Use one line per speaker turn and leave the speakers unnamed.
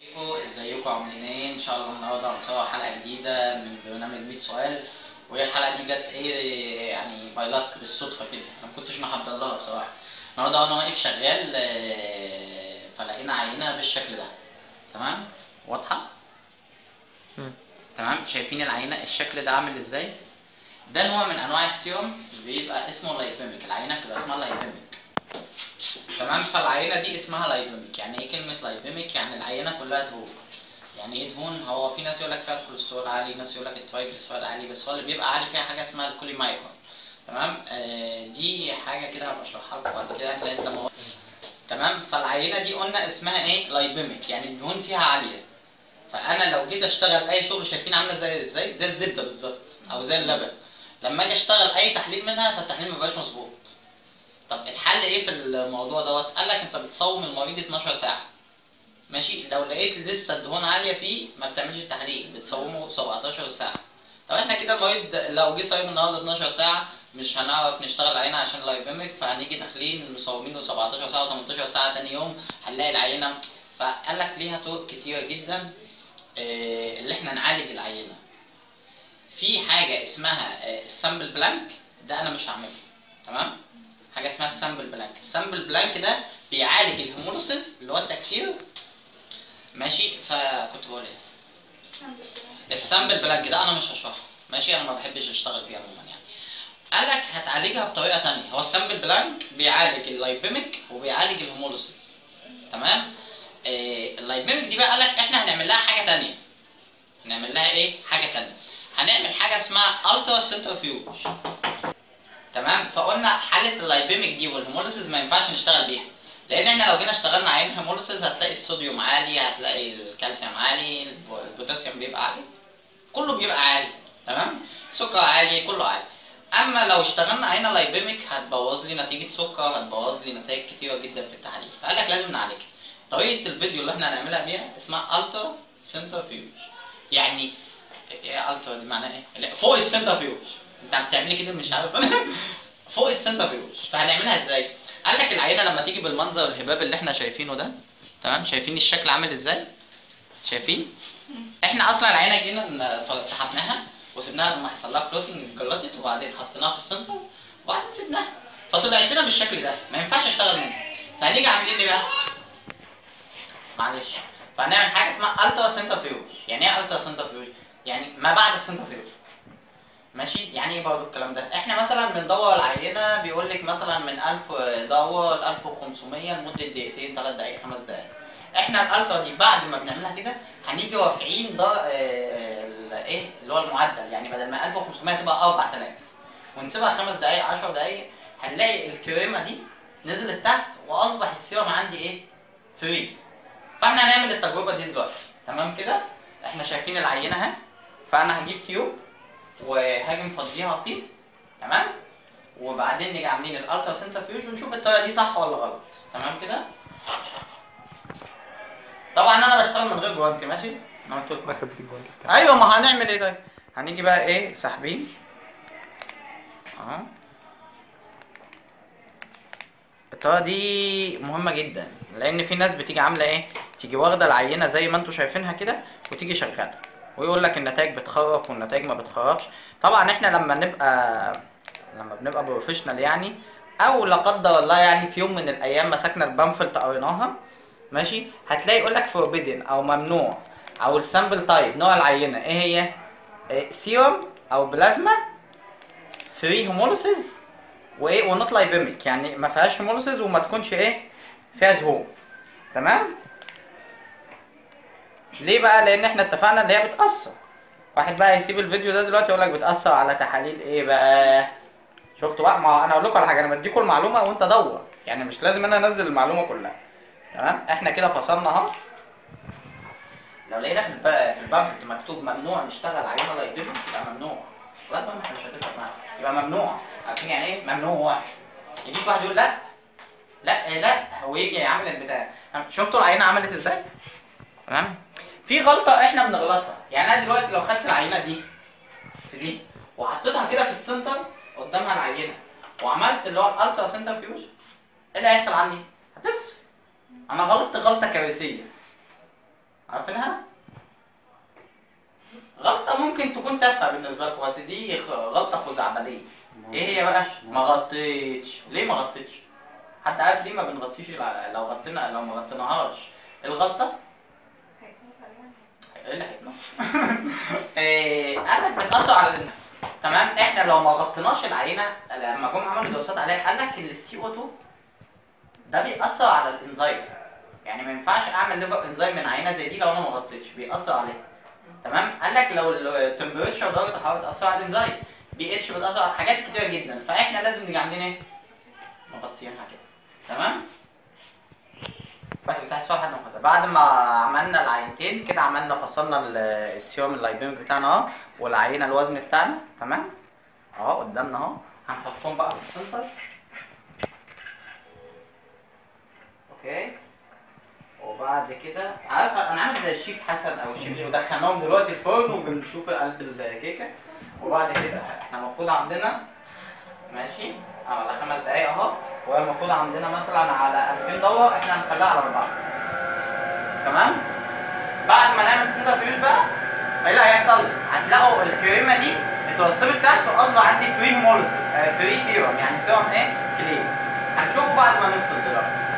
ازيكم ازيكم عاملين ايه ان شاء الله النهارده هنصور حلقه جديده من برنامج 100 سؤال وهي الحلقه دي جت ايه يعني باي لك بالصدفه كده انا ما كنتش محضر لها بصراحه النهارده وانا واقف شغال آه، فلقينا عينه بالشكل ده تمام واضحه
مم.
تمام شايفين العينه الشكل ده عامل ازاي ده نوع من انواع السيروم بيبقى اسمه لايبيميك العينه بتبقى اسمها لايبيميك تمام فالعينه دي اسمها لايبيميك يعني ايه كلمه لايبيميك يعني العينه كلها دهون يعني ايه دهون هو في ناس يقول لك فيها الكوليسترول عالي ناس يقول لك الترايجليسيرايد عالي بس هو اللي بيبقى عالي فيها حاجه اسمها الكوليمايكرون تمام آه دي حاجه كده هبقى اشرحها لكم بعد كده لان ده موضوع تمام فالعينه دي قلنا اسمها ايه لايبيميك يعني الدهون فيها عاليه فانا لو جيت اشتغل اي شغل شايفين عامله زي ازاي زي الزبده بالظبط او زي اللبن لما اجي اشتغل اي تحليل منها فالتحليل مبقاش مظبوط طب الحل ايه في الموضوع دوت قال لك انت بتصوم المريض 12 ساعه ماشي لو لقيت لسه الدهون عاليه فيه ما بتعملش التحليل بتصومه 17 ساعه طب احنا كده المريض لو جه صايم النهارده 12 ساعه مش هنعرف نشتغل عينه عشان لايبيميك فهنيجي داخلين مصومينه 17 ساعه و18 ساعه تاني يوم هنلاقي العينه فقال لك ليها طرق كتيره جدا آه، اللي احنا نعالج العينه في حاجه اسمها آه، السامبل بلانك ده انا مش هعمله تمام حاجه اسمها السامبل بلانك السامبل بلانك ده بيعالج الهيموليسيس اللي هو التكسير ماشي فكنت بقول ايه السامبل بلانك ده انا مش هشرحه ماشي انا ما بحبش اشتغل بيه عموما يعني قال لك هتعالجها بطريقه تانية هو السامبل بلانك بيعالج اللايبيميك وبيعالج الهيموليسيس تمام آه اللايبيميك دي بقى قال لك احنا هنعمل لها حاجه تانية هنعمل لها ايه حاجه تانية هنعمل حاجه اسمها الترا سنترفيوج تمام فقلنا حاله اللايبيميك دي والهيموليسيس ما ينفعش نشتغل بيها لان احنا لو جينا اشتغلنا عين هيموليسيس هتلاقي الصوديوم عالي هتلاقي الكالسيوم عالي الب- البوتاسيوم بيبقى عالي كله بيبقى عالي تمام سكر عالي كله عالي اما لو اشتغلنا عين لايبيميك هتبوظ لي نتيجه سكر هتبوظ لي نتائج كتيره جدا في التحاليل فقال لك لازم نعالجها طريقه الفيديو اللي احنا هنعملها بيها اسمها الترا سنترفيوج يعني ايه الترا دي معناها ايه لا، فوق السنترفيوج انت عم بتعملي كده مش عارف فوق السنترفيوج فهنعملها ازاي قال لك العينه لما تيجي بالمنظر الهباب اللي احنا شايفينه ده تمام شايفين الشكل عامل ازاي شايفين احنا اصلا العينه جينا ن- سحبناها وسيبناها لما حصل لها كلوتنج اتجلطت وبعدين حطيناها في السنتر وبعدين سيبناها فطلعت لنا بالشكل ده ما ينفعش اشتغل منها فهنيجي عاملين ايه بقى معلش فهنعمل حاجه اسمها الترا سنترفيوج يعني ايه الترا سنترفيوج يعني ما بعد السنترفيوج ماشي يعني ايه برضه الكلام ده احنا مثلا بندور العينه بيقول لك مثلا من 1000 دور ل 1500 لمده دقيقتين 3 دقائق 5 دقائق احنا الالترا دي بعد ما بنعملها كده هنيجي رافعين ده ايه اللي هو المعدل يعني بدل ما 1500 تبقى 4000 ونسيبها 5 دقائق 10 دقائق هنلاقي الكريمه دي نزلت تحت واصبح السيرم عندي ايه فري فاحنا هنعمل التجربه دي دلوقتي تمام كده احنا شايفين العينه اهي فانا هجيب تيوب وهاجي مفضيها فيه تمام وبعدين نيجي عاملين الالترا سنترفيوج ونشوف الطريقه دي صح ولا غلط تمام كده طبعا انا بشتغل من غير جوانتي ماشي انا قلت لكم
واخد في الجوانتي بتاعك
ايوه ما هنعمل ايه طيب هنيجي بقى ايه ساحبين اهو الطريقه دي مهمه جدا لان في ناس بتيجي عامله ايه تيجي واخده العينه زي ما انتم شايفينها كده وتيجي شغاله ويقول لك النتائج بتخرف والنتائج ما بتخرفش طبعا احنا لما نبقى لما بنبقى بروفيشنال يعني او لا قدر الله يعني في يوم من الايام مسكنا البامفلت قريناها ماشي هتلاقي يقول لك فوربيدن او ممنوع او السامبل تايب نوع العينه ايه هي سيروم او بلازما فري هيموليسيس وايه ونوت لايبيميك يعني ما فيهاش هيموليسيس وما تكونش ايه فيها دهون تمام ليه بقى لان احنا اتفقنا ان هي بتاثر واحد بقى يسيب الفيديو ده دلوقتي يقول لك بتاثر على تحاليل ايه بقى شفتوا بقى ما انا اقول لكم على حاجه انا بديكم المعلومه وانت دور يعني مش لازم انا انزل المعلومه كلها تمام احنا كده فصلنا اهو لو لقينا في الب- في البامفلت مكتوب ممنوع نشتغل عينه لايبيميك يبقى ممنوع لا طبعا احنا مش هتفرق معانا يبقى ممنوع عارفين يعني ايه ممنوع يجيش واحد يقول لا لا إيه لا هو يجي يعمل البتاع شفتوا العينه عملت ازاي تمام في غلطه احنا بنغلطها يعني انا دلوقتي لو خدت العينه دي دي وحطيتها كده في السنتر قدامها العينه وعملت اللي هو الالترا سنتر فيوج ايه اللي هيحصل عندي هتفصل انا غلطت غلطه كارثيه عارفينها؟ غلطة ممكن تكون تافهة بالنسبة لكم بس دي خ- غلطة خزعبلية ايه هي بقى؟ ما غطيتش ليه ما غطيتش؟ حد عارف ليه ما بنغطيش الع- لو غطينا لو ما غطيناهاش الغلطة ايه اللي هيتنقل؟ إيه، قال لك بتأثر على الانسان تمام احنا لو ما غطيناش العينه لما جم عملوا دراسات عليها قال لك ان السي او 2 ده بيأثر على الانزيم يعني ما ينفعش اعمل ليفر انزيم من عينه زي دي لو انا ما غطيتش بيأثر عليها تمام قال لك لو التمبريتشر درجه الحراره بتأثر على الانزيم بي اتش بتأثر على حاجات كتيره جدا فاحنا لازم نيجي عاملين ايه؟ مغطيينها كده تمام؟ بعد مساحة السؤال حد مخاطر بعد ما عملنا العينتين كده عملنا فصلنا ال- السيوم اللايبيميك بتاعنا اهو والعينه الوزن بتاعنا تمام اهو قدامنا اهو هنحطهم بقى في السنتر اوكي وبعد كده عارف انا عامل زي الشيف حسن او الشيف اللي ودخلناهم دلوقتي الفرن وبنشوف قلب الكيكه وبعد كده احنا المفروض عندنا ماشي على خمس دقايق اهو وهي المفروض عندنا مثلا على 2000 دوره احنا هنخليها على اربعه تمام بعد ما نعمل سنتر فيوز بقى ايه اللي هيحصل؟ هتلاقوا الكريمه دي اتوصلت تحت واصبح عندي فري مولس فري سيروم يعني سيروم ايه؟ كلين هنشوفه بعد ما نفصل دلوقتي